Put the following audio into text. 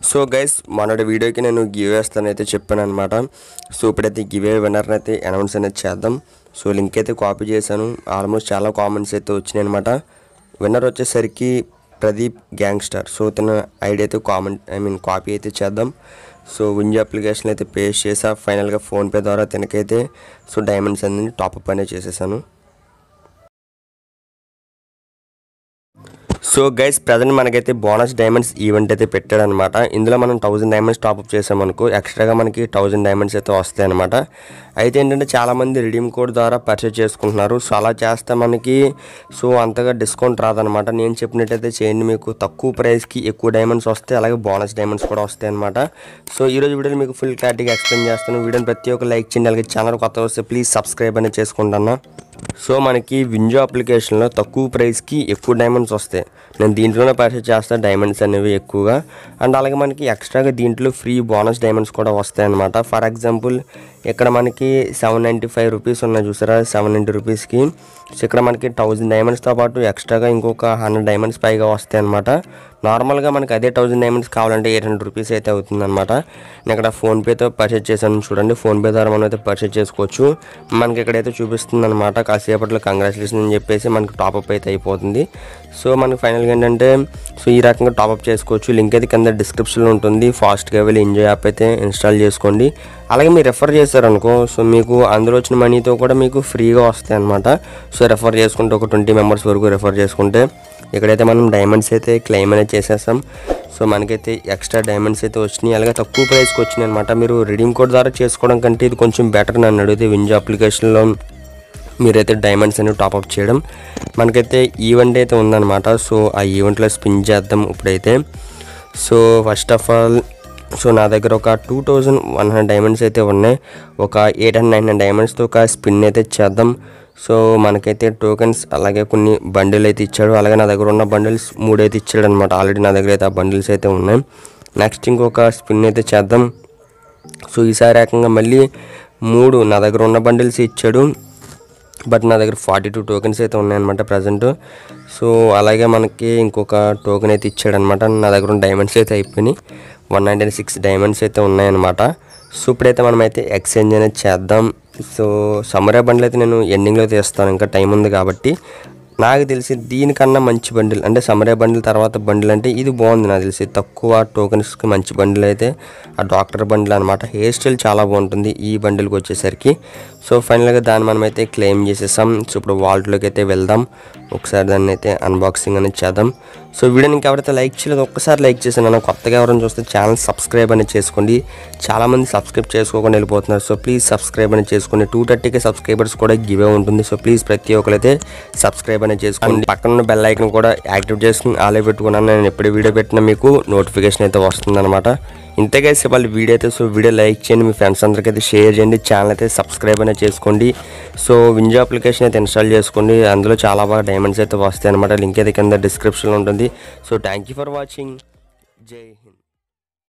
so guys మొన్నటి వీడియోకి నేను గివ్ వేస్తానైతే చెప్పాను అనమాట సో ఇప్పుడైతే గివ్ విన్నర్ని అయితే అనౌన్స్ అనేది చేద్దాం సో లింక్ అయితే కాపీ చేశాను ఆల్మోస్ట్ చాలా కామెంట్స్ అయితే వచ్చినాయి అనమాట విన్నర్ వచ్చేసరికి ప్రదీప్ గ్యాంగ్స్టర్ సో తన ఐడి అయితే కామెంట్ ఐ మీన్ కాపీ అయితే చేద్దాం సో వింజ్ అప్లికేషన్ అయితే పేస్ట్ చేసా ఫైనల్గా ఫోన్పే ద్వారా తనకైతే సో డైమండ్స్ అనేది టాప్అప్ అనేది చేసేసాను సో గైస్ ప్రజెంట్ మనకైతే బోనస్ డైమండ్స్ ఈవెంట్ అయితే పెట్టాడనమాట ఇందులో మనం థౌజండ్ డైమండ్స్ టాప్అప్ చేసామనుకో ఎక్స్ట్రాగా మనకి థౌజండ్ డైమండ్స్ అయితే వస్తాయి అనమాట అయితే ఏంటంటే చాలామంది రిడీమ్ కోడ్ ద్వారా పర్చేజ్ చేసుకుంటున్నారు సో అలా చేస్తే మనకి సో అంతగా డిస్కౌంట్ రాదనమాట నేను చెప్పినట్టయితే చేయండి మీకు తక్కువ ప్రైస్కి ఎక్కువ డైమండ్స్ వస్తాయి అలాగే బోనస్ డైమండ్స్ కూడా వస్తాయి అనమాట సో ఈరోజు వీడియోలో మీకు ఫుల్ క్లారిటీగా ఎక్స్ప్లెయిన్ చేస్తాను వీడియోని ప్రతి ఒక్క లైక్ చేయండి అలాగే ఛానల్ కొత్త వస్తే ప్లీజ్ సబ్స్క్రైబ్ అనేది చేసుకుంటాను సో మనకి వింజో అప్లికేషన్లో తక్కువ ప్రైస్కి ఎక్కువ డైమండ్స్ వస్తాయి నేను దీంట్లోనే పర్చేస్ చేస్తాను డైమండ్స్ అనేవి ఎక్కువగా అండ్ అలాగే మనకి ఎక్స్ట్రాగా దీంట్లో ఫ్రీ బోనస్ డైమండ్స్ కూడా వస్తాయి అనమాట ఫర్ ఎగ్జాంపుల్ ఇక్కడ మనకి సెవెన్ నైంటీ ఫైవ్ రూపీస్ ఉన్నాయి చూసారా సెవెన్ నైంటీ రూపీస్కి సో ఇక్కడ మనకి థౌజండ్ డైమండ్స్తో పాటు ఎక్స్ట్రాగా ఇంకొక హండ్రెడ్ డైమండ్స్ పైగా వస్తాయి అనమాట నార్మల్గా మనకి అదే థౌజండ్ డైమండ్స్ కావాలంటే ఎయిట్ హండ్రెడ్ రూపీస్ అయితే అవుతుందన్నమాట నేను ఇక్కడ ఫోన్పేతో పర్చేజ్ చేశాను చూడండి ఫోన్పే ద్వారా మనం అయితే పర్చేజ్ చేసుకోవచ్చు మనకి ఇక్కడైతే చూపిస్తుంది అనమాట కాసేపట్లో కంగ్రాచులేషన్ అని చెప్పేసి మనకి టాప్అప్ అయితే అయిపోతుంది సో మనకి ఫైనల్గా ఏంటంటే సో ఈ రకంగా టాప్అప్ చేసుకోవచ్చు లింక్ అయితే కింద డిస్క్రిప్షన్లో ఉంటుంది ఫాస్ట్గా వెళ్ళి ఎంజాయ్ యాప్ అయితే ఇన్స్టాల్ చేసుకోండి అలాగే మీరు రెఫర్ చేశారనుకో సో మీకు అందులో వచ్చిన మనీతో కూడా మీకు ఫ్రీగా వస్తాయి అనమాట సో రెఫర్ చేసుకుంటే ఒక ట్వంటీ మెంబర్స్ వరకు రెఫర్ చేసుకుంటే ఇక్కడైతే మనం డైమండ్స్ అయితే క్లెయిమ్ అనేది చేసేస్తాం సో మనకైతే ఎక్స్ట్రా డైమండ్స్ అయితే వచ్చినాయి అలాగే తక్కువ ప్రైస్కి వచ్చినాయి అనమాట మీరు రిడీమ్ కోడ్ ద్వారా చేసుకోవడం కంటే ఇది కొంచెం బెటర్ నన్ను అడిగితే వింజ్ అప్లికేషన్లో మీరైతే డైమండ్స్ అనేవి టాప్అప్ చేయడం మనకైతే ఈవెంట్ అయితే ఉందన్నమాట సో ఆ ఈవెంట్లో స్పిన్ చేద్దాం ఇప్పుడైతే so first of all so నా దగ్గర ఒక two thousand one hundred diamonds అయితే ఉన్నాయి ఒక ఎయిట్ హండ్రెడ్ నైన్ హండ్రెడ్ డైమండ్స్తో ఒక స్పిన్ అయితే చేద్దాం సో మనకైతే టోకెన్స్ అలాగే కొన్ని బండిల్ అయితే ఇచ్చాడు అలాగే నా దగ్గర ఉన్న బండిల్స్ మూడు అయితే ఇచ్చాడు అనమాట ఆల్రెడీ నా దగ్గర అయితే ఆ బండిల్స్ అయితే ఉన్నాయి నెక్స్ట్ ఇంకొక స్పిన్ అయితే చేద్దాం సో ఈసారి ఏకంగా మళ్ళీ మూడు నా దగ్గర ఉన్న బండిల్స్ ఇచ్చాడు బట్ నా దగ్గర ఫార్టీ టూ టోకెన్స్ అయితే ఉన్నాయన్నమాట ప్రజెంట్ సో అలాగే మనకి ఇంకొక టోకెన్ అయితే ఇచ్చాడనమాట నా దగ్గర ఉన్న డైమండ్స్ అయితే అయిపోయినాయి వన్ నైంటీ సిక్స్ డైమండ్స్ అయితే ఉన్నాయన్నమాట సో ఇప్పుడైతే మనమైతే ఎక్స్చేంజ్ అనేది చేద్దాం సో సమరా బండ్లు అయితే నేను ఎండింగ్లో తీస్తాను ఇంకా టైం ఉంది కాబట్టి నాకు తెలిసి దీనికన్నా మంచి బండిల్ అంటే సమరే బండిల్ తర్వాత బండిల్ అంటే ఇది బాగుంది నాకు తెలిసి తక్కువ టోకెన్స్కి మంచి బండిల్ అయితే ఆ డాక్టర్ బండిల్ అనమాట హెయిర్ స్టైల్ చాలా బాగుంటుంది ఈ బండిల్కి వచ్చేసరికి సో ఫైనల్గా దాన్ని మనమైతే క్లెయిమ్ చేసేసాం సో ఇప్పుడు వాల్ట్లోకి అయితే వెళ్దాం ఒకసారి దాన్ని అయితే అన్బాక్సింగ్ అనేది చేద్దాం సో వీడియోని ఇంకెవరైతే లైక్ చేయలేదు ఒక్కసారి లైక్ చేశాను అన్న కొత్తగా ఎవరైనా చూస్తే ఛానల్ సబ్స్క్రైబ్ అనేది చేసుకోండి చాలామంది సబ్స్క్రైబ్ చేసుకోకుండా వెళ్ళిపోతున్నారు సో ప్లీజ్ సబ్స్క్రైబ్ అనేది చేసుకోండి టూ థర్టీకి సబ్స్క్రైబర్స్ కూడా గివే ఉంటుంది సో ప్లీజ్ ప్రతి ఒక్కరైతే సబ్స్క్రైబ్ అనేది చేసుకోండి పక్కన ఉన్న బెల్ ఐకన్ కూడా యాక్టివ్ చేసుకుని ఆలే పెట్టుకున్నాను నేను ఎప్పుడు వీడియో పెట్టినా మీకు నోటిఫికేషన్ అయితే వస్తుందన్నమాట ఇంతకైతే వాళ్ళు వీడియో అయితే సో వీడియో లైక్ చేయండి మీ ఫ్రెండ్స్ అందరికీ అయితే షేర్ చేయండి ఛానల్ అయితే సబ్స్క్రైబ్ అనేది చేసుకోండి సో వింజో అప్లికేషన్ అయితే ఇన్స్టాల్ చేసుకోండి అందులో చాలా బాగా డైమండ్స్ అయితే వస్తాయి అనమాట లింక్ అయితే కింద డిస్క్రిప్షన్లో ఉంటుంది so thank you for watching జై హింద్